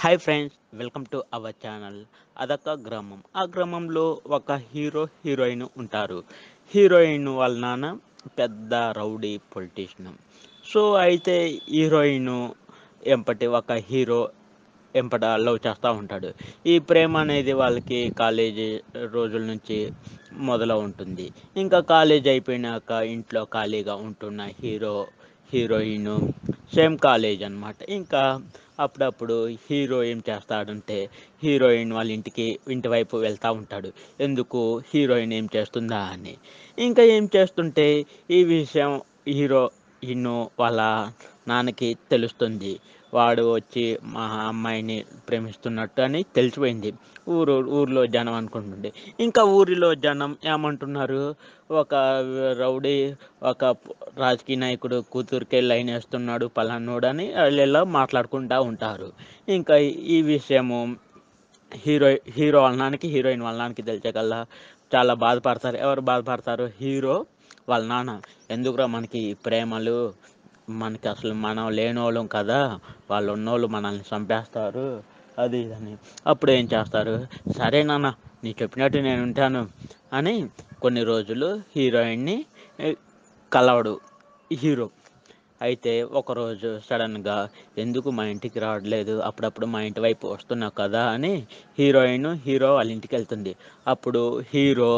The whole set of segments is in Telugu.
hi friends welcome to our channel అదొక గ్రామం ఆ గ్రామంలో ఒక హీరో హీరోయిన్ ఉంటారు హీరోయిన్ వాళ్ళ నాన్న పెద్ద రౌడీ పొలిటీషియన్ సో అయితే హీరోయిన్ ఎంపటి ఒక హీరో ఎంపట లవ్ చేస్తూ ఉంటాడు ఈ ప్రేమ అనేది వాళ్ళకి కాలేజీ రోజుల నుంచి మొదలు ఉంటుంది ఇంకా కాలేజ్ అయిపోయినాక ఇంట్లో ఖాళీగా ఉంటున్న హీరో హీరోయిన్ సేమ్ కాలేజ్ అన్నమాట ఇంకా అప్పుడప్పుడు హీరో ఏం చేస్తాడంటే హీరోయిన్ వాళ్ళ ఇంటికి ఇంటి వైపు వెళ్తూ ఉంటాడు ఎందుకు హీరోయిన్ ఏం చేస్తుందా అని ఇంకా ఏం చేస్తుంటే ఈ విషయం హీరో ఇన్ను వాళ్ళ నాన్నకి తెలుస్తుంది వాడు వచ్చి మా అమ్మాయిని ప్రేమిస్తున్నట్టు అని తెలిసిపోయింది ఊరు ఊర్లో జనం అనుకుంటుండే ఇంకా ఊరిలో జనం ఏమంటున్నారు ఒక రౌడీ ఒక రాజకీయ నాయకుడు కూతురికే లైన్ వేస్తున్నాడు పలానోడు అని వాళ్ళు మాట్లాడుకుంటూ ఉంటారు ఇంకా ఈ విషయము హీరో హీరో వాళ్ళ నాన్నకి హీరోయిన్ వాళ్ళ నాన్నకి తెలిసేకల్లా చాలా బాధపడతారు ఎవరు బాధపడతారు హీరో వాళ్ళ నాన్న ఎందుకురా మనకి ఈ ప్రేమలు మనకి అసలు మనం లేనోళ్ళం కదా వాళ్ళు ఉన్నోళ్ళు మనల్ని చంపేస్తారు అది ఇదని అప్పుడు ఏం చేస్తారు సరే నాన్న నీ చెప్పినట్టు నేను ఉంటాను అని కొన్ని రోజులు హీరోయిన్ని కలవడు హీరో అయితే ఒకరోజు సడన్గా ఎందుకు మా ఇంటికి రావట్లేదు అప్పుడప్పుడు మా ఇంటి వైపు వస్తున్నావు కదా అని హీరోయిన్ హీరో వాళ్ళ ఇంటికి వెళ్తుంది అప్పుడు హీరో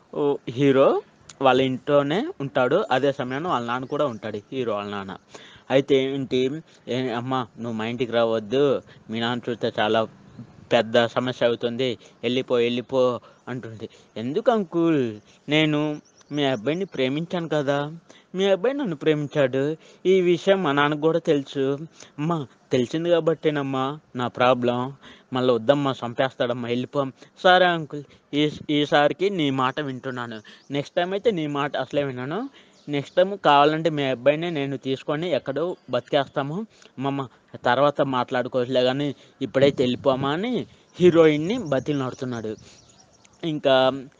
హీరో వాళ్ళ ఇంట్లోనే ఉంటాడు అదే సమయంలో వాళ్ళ నాన్న కూడా ఉంటాడు హీరో వాళ్ళ నాన్న అయితే ఏంటి ఏ అమ్మ నువ్వు మా ఇంటికి రావద్దు మీ నాన్న చూస్తే చాలా పెద్ద సమస్య అవుతుంది వెళ్ళిపో వెళ్ళిపో అంటుంది ఎందుకు అంకుల్ నేను మీ అబ్బాయిని ప్రేమించాను కదా మీ అబ్బాయి నన్ను ప్రేమించాడు ఈ విషయం మా నాన్నకు కూడా తెలుసు అమ్మా తెలిసింది కాబట్టేనమ్మా నా ప్రాబ్లం మళ్ళీ వద్దమ్మా చంపేస్తాడమ్మా వెళ్ళిపో సరే అంకుల్ ఈ ఈసారికి నీ మాట వింటున్నాను నెక్స్ట్ టైం అయితే నీ మాట అసలే విన్నాను నెక్స్ట్ టైం కావాలంటే మీ అబ్బాయిని నేను తీసుకొని ఎక్కడో బతికేస్తాము మమ్మ తర్వాత మాట్లాడుకోవట్లే కానీ ఇప్పుడైతే వెళ్ళిపోమా అని హీరోయిన్ని బతిలు నడుతున్నాడు ఇంకా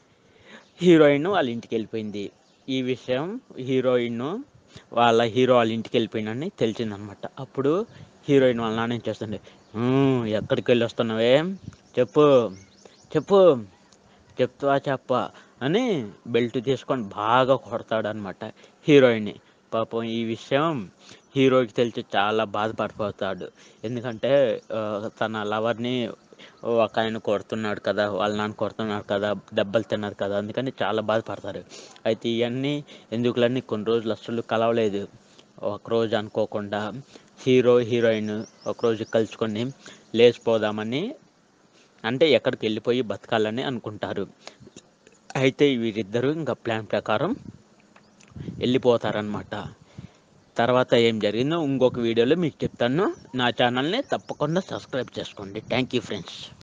హీరోయిన్ వాళ్ళ ఇంటికి వెళ్ళిపోయింది ఈ విషయం హీరోయిన్ వాళ్ళ హీరో వాళ్ళ ఇంటికి వెళ్ళిపోయిందని తెలిసిందనమాట అప్పుడు హీరోయిన్ వాళ్ళ నాన్న ఏం చేస్తుండే ఎక్కడికి వెళ్ళి వస్తున్నావే చెప్పు చెప్పు చెప్తావా చెప్ప అని బెల్ట్ తీసుకొని బాగా కొడతాడనమాట హీరోయిన్ని పాపం ఈ విషయం హీరోకి తెలిసి చాలా బాధపడిపోతాడు ఎందుకంటే తన లవర్ని ఒక ఆయన కొడుతున్నాడు కదా వాళ్ళ నాన్న కొడుతున్నాడు కదా దెబ్బలు తిన్నారు కదా అందుకని చాలా బాధపడతారు అయితే ఇవన్నీ ఎందుకులన్నీ కొన్ని రోజులు అసలు కలవలేదు ఒకరోజు అనుకోకుండా హీరో హీరోయిన్ ఒకరోజు కలుసుకొని లేచిపోదామని అంటే ఎక్కడికి వెళ్ళిపోయి బతకాలని అనుకుంటారు అయితే వీరిద్దరూ ఇంకా ప్లాన్ ప్రకారం వెళ్ళిపోతారనమాట తర్వాత ఏం జరిగిందో ఇంకొక వీడియోలో మీకు చెప్తాను నా ఛానల్ని తప్పకుండా సబ్స్క్రైబ్ చేసుకోండి థ్యాంక్ యూ ఫ్రెండ్స్